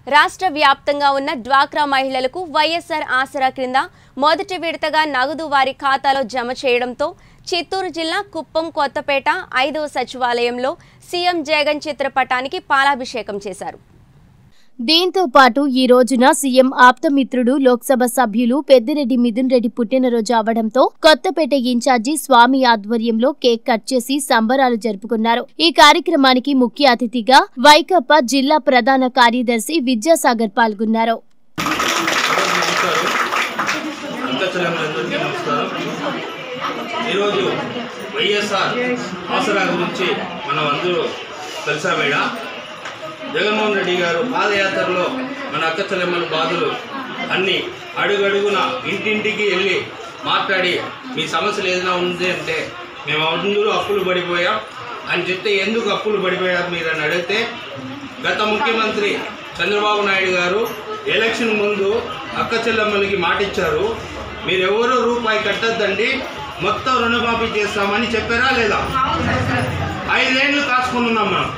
రాష్ట్ర వ్యాప్తంగా ఉన్న డ్వాక్రా మహిళలకు వైఎస్ఆర్ ఆసరా క్రింద మొదటి విడతగా నగదు వారి ఖాతాలో జమ చేయడంతో చిత్తూరు జిల్లా కుప్పం కొత్తపేట ఐదవ సచివాలయంలో సీఎం జగన్ చిత్రపటానికి పాలాభిషేకం చేశారు దీంతో పాటు ఈ రోజున సీఎం ఆప్తమిత్రుడు లోక్సభ సభ్యులు పెద్దిరెడ్డి మిథున్ రెడ్డి పుట్టినరోజు అవడంతో కొత్తపేట ఇన్ఛార్జి స్వామి ఆధ్వర్యంలో కేక్ కట్ చేసి సంబరాలు జరుపుకున్నారు ఈ కార్యక్రమానికి ముఖ్య అతిథిగా వైకప్ప జిల్లా ప్రధాన కార్యదర్శి విద్యాసాగర్ పాల్గొన్నారు నమస్కారం అంతచలందరికీ నమస్కారం ఈరోజు వైఎస్ఆర్ ఆసరా గురించి మనం అందరూ కలిసామేడ జగన్మోహన్ రెడ్డి గారు పాదయాత్రలో మన అక్క చెల్లెమ్మల బాధలు అన్నీ అడుగడుగున ఇంటింటికి వెళ్ళి మాట్లాడి మీ సమస్యలు ఏదైనా ఉంది అంటే మేము అందరూ అప్పులు పడిపోయాం అని చెప్తే ఎందుకు అప్పులు పడిపోయారు మీరు అని అడిగితే గత ముఖ్యమంత్రి చంద్రబాబు నాయుడు గారు ఎలక్షన్ ముందు అక్క చెల్లెమ్మలకి మాట ఇచ్చారు మీరు ఎవరో రూపాయి కట్టద్దండి మొత్తం రుణమాఫీ చేస్తామని చెప్పారా లేదా ఐదేళ్ళు కాసుకుని ఉన్నాం మనం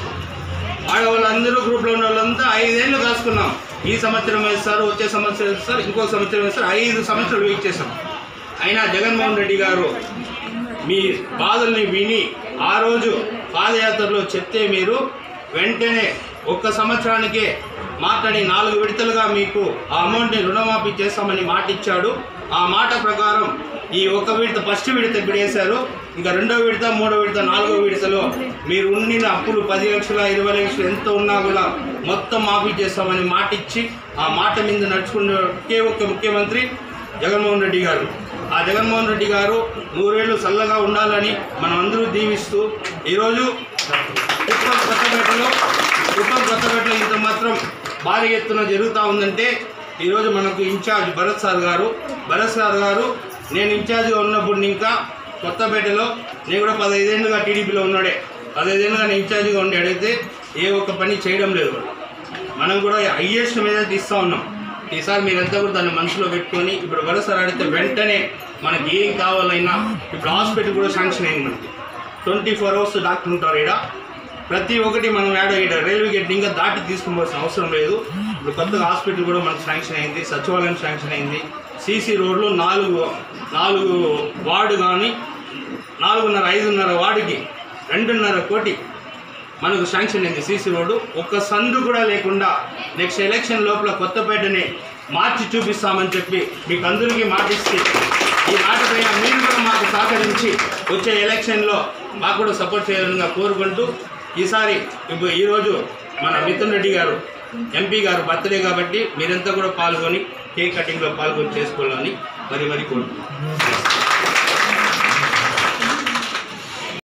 ఆడవాళ్ళందరూ గ్రూప్లో ఉన్న వాళ్ళంతా ఐదేళ్ళు కాసుకున్నాం ఈ సంవత్సరం వేస్తారు వచ్చే సంవత్సరం వేస్తారు ఇంకో సంవత్సరం వేస్తారు ఐదు సంవత్సరాలు వెయిట్ చేస్తాం అయినా జగన్మోహన్ రెడ్డి గారు మీ బాధల్ని విని ఆ రోజు పాదయాత్రలో చెప్తే మీరు వెంటనే ఒక్క సంవత్సరానికే మాట్లాడి నాలుగు విడతలుగా మీకు ఆ అమౌంట్ని రుణమాఫీ చేస్తామని మాట ఇచ్చాడు ఆ మాట ప్రకారం ఈ ఒక విడత ఫస్ట్ విడత విడేశారు ఇంకా రెండో విడత మూడో విడత నాలుగో విడతలో మీరు ఉండిన అప్పులు పది లక్షల ఇరవై లక్షలు ఎంత ఉన్నా కూడా మొత్తం మాఫీ చేస్తామని మాట ఇచ్చి ఆ మాట మీద నడుచుకున్న ఒకే ఒక్క ముఖ్యమంత్రి జగన్మోహన్ రెడ్డి గారు ఆ జగన్మోహన్ రెడ్డి గారు నూరేళ్లు చల్లగా ఉండాలని మనం అందరూ దీవిస్తూ ఈరోజు కుప్పం కొత్తపేటలో కుప్పం కొత్తపేటలో ఇంత మాత్రం భారీ ఎత్తున జరుగుతూ ఉందంటే ఈరోజు మనకు ఇన్ఛార్జ్ భరత్ సార్ గారు భరత్ సార్ గారు నేను ఇన్ఛార్జ్గా ఉన్నప్పుడు ఇంకా కొత్తపేటలో నేను కూడా పదహైదేళ్ళుగా టీడీపీలో ఉన్నాడే పదహైదేళ్ళుగా నేను ఇన్ఛార్జిగా ఉండి అడిగితే ఏ ఒక్క పని చేయడం లేదు మనం కూడా హయ్యెస్ట్ మీద తీస్తూ ఉన్నాం ఈసారి మీరంతా కూడా దాన్ని మనసులో పెట్టుకొని ఇప్పుడు వరుస అడిగితే వెంటనే మనకి ఏం కావాలైనా ఇప్పుడు హాస్పిటల్ కూడా శాంక్షన్ అయింది మనకి ట్వంటీ ఫోర్ అవర్స్ డాక్టర్ ఉంటారు ఇక్కడ ప్రతి ఒక్కటి మనం యాడ్ ఇక్కడ రైల్వే గేట్ ఇంకా దాటి తీసుకోవాల్సిన అవసరం లేదు ఇప్పుడు కొత్తగా హాస్పిటల్ కూడా మనకు శాంక్షన్ అయింది సచివాలయం శాంక్షన్ అయింది సీసీ రోడ్లు నాలుగు నాలుగు వార్డు కానీ నాలుగున్నర ఐదున్నర వార్డుకి రెండున్నర కోటి మనకు శాంక్షన్ అయింది సీసీ రోడ్డు ఒక్క సందు కూడా లేకుండా నెక్స్ట్ ఎలక్షన్ లోపల కొత్తపేటని మార్చి చూపిస్తామని చెప్పి మీకు అందరికీ మాటిస్తే ఈ మాట పైన మీరు కూడా మాకు సహకరించి వచ్చే ఎలక్షన్లో మాకు కూడా సపోర్ట్ చేయాలని కోరుకుంటూ ఈసారి ఇప్పుడు ఈరోజు మన మిథున్ రెడ్డి గారు ఎంపీ గారు బర్త్డే కాబట్టి మీరంతా కూడా పాల్గొని కేక్ కటింగ్లో పాల్గొని చేసుకోవాలని మరి మరి కోరుకుంటున్నాను